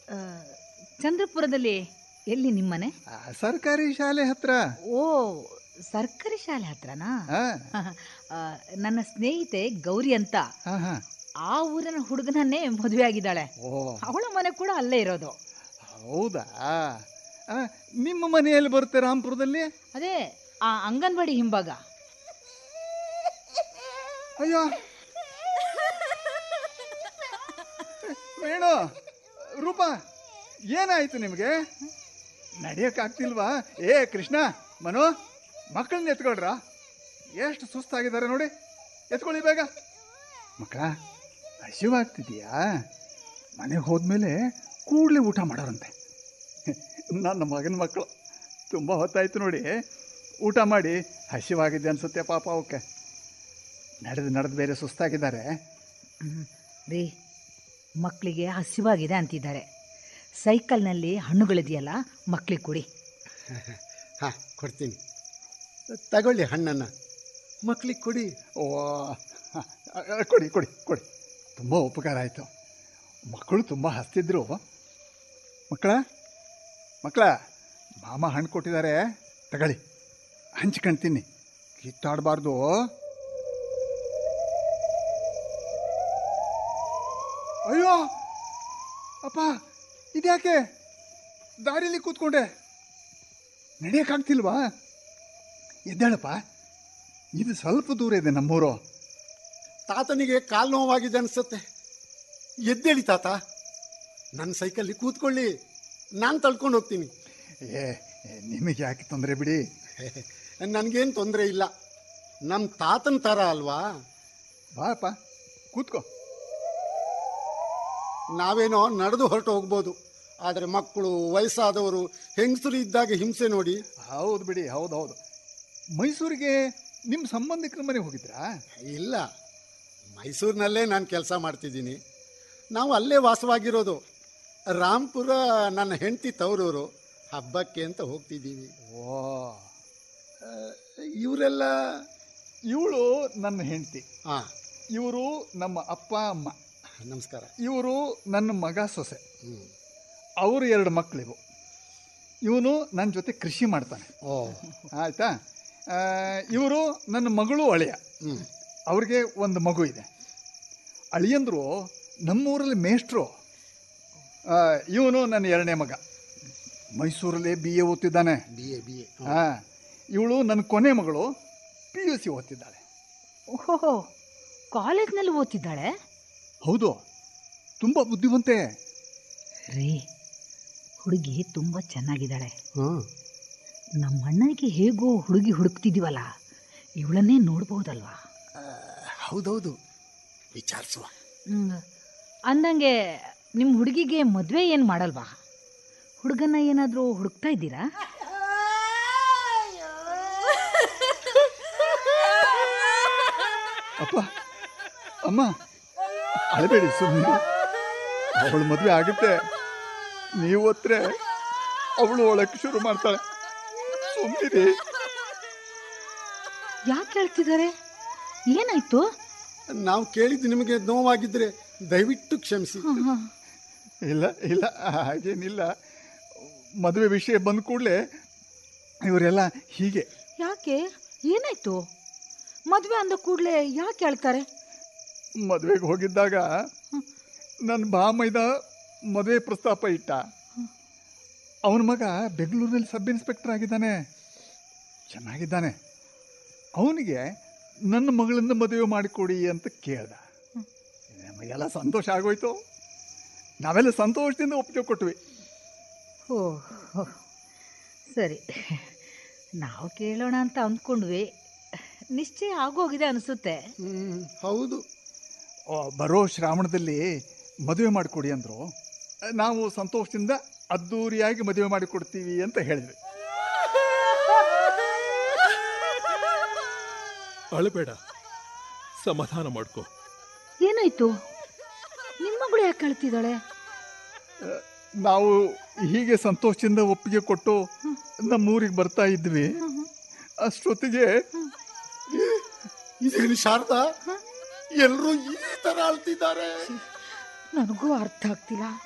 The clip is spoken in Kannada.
ಆ, ಚಂದ್ರಪುರದಲ್ಲಿ ಎಲ್ಲಿ ನಿಮ್ಮನೆ ಆ, ಸರ್ಕಾರಿ ಶಾಲೆ ಹತ್ರ ಓ ಸರ್ಕಾರಿ ಶಾಲೆ ಹತ್ರನಾ ಆ, ಆ, ನನ್ನ ಸ್ನೇಹಿತೆ ಗೌರಿ ಅಂತ ಹಾ ಹಾ ಆ ಊರಿನ ಹುಡುಗನನ್ನೇ ಮದುವೆ ಆಗಿದ್ದಾಳೆ ಓ ಅವಳ ಮನೆ ಕೂಡ ಅಲ್ಲೇ ಇರೋದು ಹೌದಾ ಆ, ನಿಮ್ಮ ಮನೆಯಲ್ಲಿ ಬರುತ್ತೆ ರಾಂಪುರದಲ್ಲಿ ಅದೇ ಆ ಅಂಗನವಾಡಿ ಹಿಂಭಾಗ ಅಯ್ಯೋ ವೇಣು ರೂಪ ಏನಾಯ್ತು ನಿಮಗೆ ನಡೆಯೋಕ್ಕಾಗ್ತಿಲ್ವಾ ಏ ಕೃಷ್ಣ ಮನು ಮಕ್ಕಳನ್ನ ಎತ್ಕೊಳ್ರ ಎಷ್ಟು ಸುಸ್ತಾಗಿದ್ದಾರೆ ನೋಡಿ ಎತ್ಕೊಳ್ಳಿ ಬೇಗ ಮಕ್ಕಳ ಹಸಿವಾಗ್ತಿದೆಯಾ ಮನೆಗೆ ಹೋದ್ಮೇಲೆ ಕೂಡಲೇ ಊಟ ಮಾಡೋರಂತೆ ನನ್ನ ಮಗನ ಮಕ್ಕಳು ತುಂಬ ಹೊತ್ತಾಯ್ತು ನೋಡಿ ಊಟ ಮಾಡಿ ಹಸಿವಾಗಿದೆ ಅನ್ಸುತ್ತೆ ಪಾಪ ಅವಕ್ಕೆ ನಡೆದು ನಡೆದು ಬೇರೆ ಸುಸ್ತಾಗಿದ್ದಾರೆ ಹ್ಮ್. ರೀ ಮಕ್ಕಳಿಗೆ ಹಸಿವಾಗಿದೆ ಅಂತಿದ್ದಾರೆ ಸೈಕಲ್ನಲ್ಲಿ ಹಣ್ಣುಗಳಿದೆಯಲ್ಲ ಮಕ್ಕಳಿಗೆ ಕೊಡಿ ಹಾಂ ಕೊಡ್ತೀನಿ ತಗೊಳ್ಳಿ ಹಣ್ಣನ್ನು ಮಕ್ಳಿಗೆ ಕೊಡಿ ಓ ಹ, ಅ, ಕೊಡಿ ಕೊಡಿ ಕೊಡಿ ತುಂಬ ಉಪಕಾರ ಆಯಿತು ಮಕ್ಕಳು ತುಂಬ ಹಸ್ತಿದ್ರು ಮಕ್ಕಳ ಮಕ್ಕಳ ಮಾಮ ಹಣ್ಣು ಕೊಟ್ಟಿದ್ದಾರೆ ತಗೊಳ್ಳಿ ಹಂಚ್ಕೊಂಡು ತಿನ್ನಿ ಕಿತ್ತಾಡಬಾರ್ದು ಅಯ್ಯೋ ಅಪ್ಪ ಇದ್ಯಾಕೆ ದಾರಿಲಿ ಕೂತ್ಕೊಂಡೆ ನಡೆಯೋಕ್ಕಾಗ್ತಿಲ್ವಾ ಎದ್ದೇಳಪ್ಪ ಇದು ಸ್ವಲ್ಪ ದೂರ ಇದೆ ನಮ್ಮೂರು ತಾತನಿಗೆ ಕಾಲು ನೋವಾಗಿದೆ ಅನಿಸುತ್ತೆ ಎದ್ದೇಳಿ ತಾತ ನನ್ನ ಸೈಕಲ್ಲಿ ಕೂತ್ಕೊಳ್ಳಿ ನಾನು ತಳ್ಕೊಂಡು ಹೋಗ್ತೀನಿ ಏ ಏ, ನಿಮಗೆ ಯಾಕೆ ತೊಂದರೆ ಬಿಡಿ ನನಗೇನು ತೊಂದರೆ ಇಲ್ಲ ನಮ್ಮ ತಾತನ ಥರ ಅಲ್ವಾ ಬಾಪ ಕೂತ್ಕೋ ನಾವೇನೋ ನಡೆದು ಹೊರಟು ಹೋಗ್ಬೋದು ಆದರೆ ಮಕ್ಕಳು ವಯಸ್ಸಾದವರು ಹೆಂಗಸರು ಇದ್ದಾಗ ಹಿಂಸೆ ನೋಡಿ ಹೌದು ಬಿಡಿ ಹೌದು ಹೌದು ಮೈಸೂರಿಗೆ ನಿಮ್ಮ ಸಂಬಂಧಿಕರ ಮನೆಗೆ ಹೋಗಿದ್ರಾ ಇಲ್ಲ ಮೈಸೂರಿನಲ್ಲೇ ನಾನು ಕೆಲಸ ಮಾಡ್ತಿದ್ದೀನಿ ನಾವು ಅಲ್ಲೇ ವಾಸವಾಗಿರೋದು ರಾಂಪುರ ನನ್ನ ಹೆಂಡತಿ ತವರೂರು ಹಬ್ಬಕ್ಕೆ ಅಂತ ಹೋಗ್ತಿದ್ದೀವಿ ಓ ಇವರೆಲ್ಲ ಇವಳು ನನ್ನ ಹೆಂಡತಿ ಹಾಂ ಇವರು ನಮ್ಮ ಅಪ್ಪ ಅಮ್ಮ ನಮಸ್ಕಾರ ಇವರು ನನ್ನ ಮಗ ಸೊಸೆ ಹ್ಞೂ ಅವರು ಎರಡು ಮಕ್ಕಳಿವು ಇವನು ನನ್ನ ಜೊತೆ ಕೃಷಿ ಮಾಡ್ತಾನೆ ಓ ಆಯಿತಾ ಇವರು ನನ್ನ ಮಗಳು ಅಳಿಯ ಹ್ಞೂ ಅವ್ರಿಗೆ ಒಂದು ಮಗು ಇದೆ ಅಳಿಯಂದ್ರು ನಮ್ಮೂರಲ್ಲಿ ಮೇಷ್ಟ್ರು ಇವನು ನನ್ನ ಎರಡನೇ ಮಗ ಮೈಸೂರಲ್ಲಿ ಬಿ ಎ ಓದ್ತಿದ್ದಾನೆ ಬಿ ಎ ಬಿ ಎ ಹಾಂ ಇವಳು ನನ್ನ ಕೊನೆ ಮಗಳು ಪಿ ಯು ಸಿ ಓದ್ತಿದ್ದಾಳೆ ಓಹೋ ಕಾಲೇಜ್ನಲ್ಲಿ ಓದ್ತಿದ್ದಾಳೆ ಹೌದು ತುಂಬ ಬುದ್ಧಿವಂತೆ ರೀ ಹುಡುಗಿ ತುಂಬ ಚೆನ್ನಾಗಿದ್ದಾಳೆ ಹಾಂ ನಮ್ಮ ಅಣ್ಣನಿಗೆ ಹೇಗೋ ಹುಡುಗಿ ಹುಡುಕ್ತಿದ್ದೀವಲ್ಲ ಇವಳನ್ನೇ ನೋಡ್ಬೋದಲ್ವಾ ಹೌದೌದು ವಿಚಾರಿಸುವ ಹ್ಮ್. ಅಂದಂಗೆ ನಿಮ್ಮ ಹುಡುಗಿಗೆ ಮದುವೆ ಏನು ಮಾಡಲ್ವಾ ಹುಡುಗನ ಏನಾದರೂ ಹುಡುಕ್ತಾ ಇದ್ದೀರಾ ಅಪ್ಪ ಅಮ್ಮ ಅಳಬೇಡಿ ಸುಮ್ಮನೆ ಅವಳು ಮದುವೆ ಆಗುತ್ತೆ ನೀವು ಹೊತ್ರೆ ಅವಳು ಒಳಕ್ಕೆ ಶುರು ಮಾಡ್ತಾಳೆ ಸುಮ್ಮನಿರಿ ಯಾಕೆ ಹೇಳ್ತಿದ್ದಾರೆ ಏನಾಯ್ತು ನಾವು ಕೇಳಿದ್ದು ನಿಮಗೆ ನೋವಾಗಿದ್ದರೆ ದಯವಿಟ್ಟು ಕ್ಷಮಿಸಿ ಇಲ್ಲ ಇಲ್ಲ ಹಾಗೇನಿಲ್ಲ ಮದುವೆ ವಿಷಯ ಬಂದ ಕೂಡಲೇ ಇವರೆಲ್ಲ ಹೀಗೆ ಯಾಕೆ ಏನಾಯ್ತು ಮದುವೆ ಅಂದ ಕೂಡಲೇ ಯಾಕೆ ಹೇಳ್ತಾರೆ ಮದುವೆಗೆ ಹೋಗಿದ್ದಾಗ ನನ್ನ ಬಾಮೈದ ಮದುವೆ ಪ್ರಸ್ತಾಪ ಇಟ್ಟ ಅವನ ಮಗ ಬೆಂಗಳೂರಿನಲ್ಲಿ ಸಬ್ ಇನ್ಸ್ಪೆಕ್ಟರ್ ಆಗಿದ್ದಾನೆ ಚೆನ್ನಾಗಿದ್ದಾನೆ ಅವನಿಗೆ ನನ್ನ ಮಗಳಿಂದ ಮದುವೆ ಮಾಡಿಕೊಡಿ ಅಂತ ಕೇಳ್ದ ನಮಗೆಲ್ಲ ಸಂತೋಷ ಆಗೋಯ್ತು ನಾವೆಲ್ಲ ಸಂತೋಷದಿಂದ ಒಪ್ಪಿಗೆ ಕೊಟ್ವಿ ಓ ಹೋ. ಸರಿ ನಾವು ಕೇಳೋಣ ಅಂತ ಅಂದ್ಕೊಂಡ್ವಿ ನಿಶ್ಚಯ ಆಗೋಗಿದೆ ಅನಿಸುತ್ತೆ ಹ್ಮ್, ಹೌದು ಆ, ಬರೋ ಶ್ರಾವಣದಲ್ಲಿ ಮದುವೆ ಮಾಡಿಕೊಡಿ ಅಂದರು ನಾವು ಸಂತೋಷದಿಂದ ಅದ್ದೂರಿಯಾಗಿ ಮದುವೆ ಮಾಡಿಕೊಡ್ತೀವಿ ಅಂತ ಹೇಳಿದ್ವಿ ಅಳಬೇಡ ಸಮಾಧಾನ ಮಾಡ್ಕೋ ಏನಾಯ್ತು ನಿಮ್ಮ ಮಗಳು ಯಾಕೆ ಹೇಳ್ತಿದ್ದಾಳೆ ನಾವು ಹೀಗೆ ಸಂತೋಷದಿಂದ ಒಪ್ಪಿಗೆ ಕೊಟ್ಟು ನಮ್ಮೂರಿಗೆ ಬರ್ತಾ ಇದ್ವಿ ಅಷ್ಟೊತ್ತಿಗೆ ಇದೇನು ಶಾರದಾ ಎಲ್ಲರೂ ಈ ತರ ಅಳ್ತಿದ್ದಾರೆ ನನಗೂ ಅರ್ಥ ಆಗ್ತಿಲ್ಲ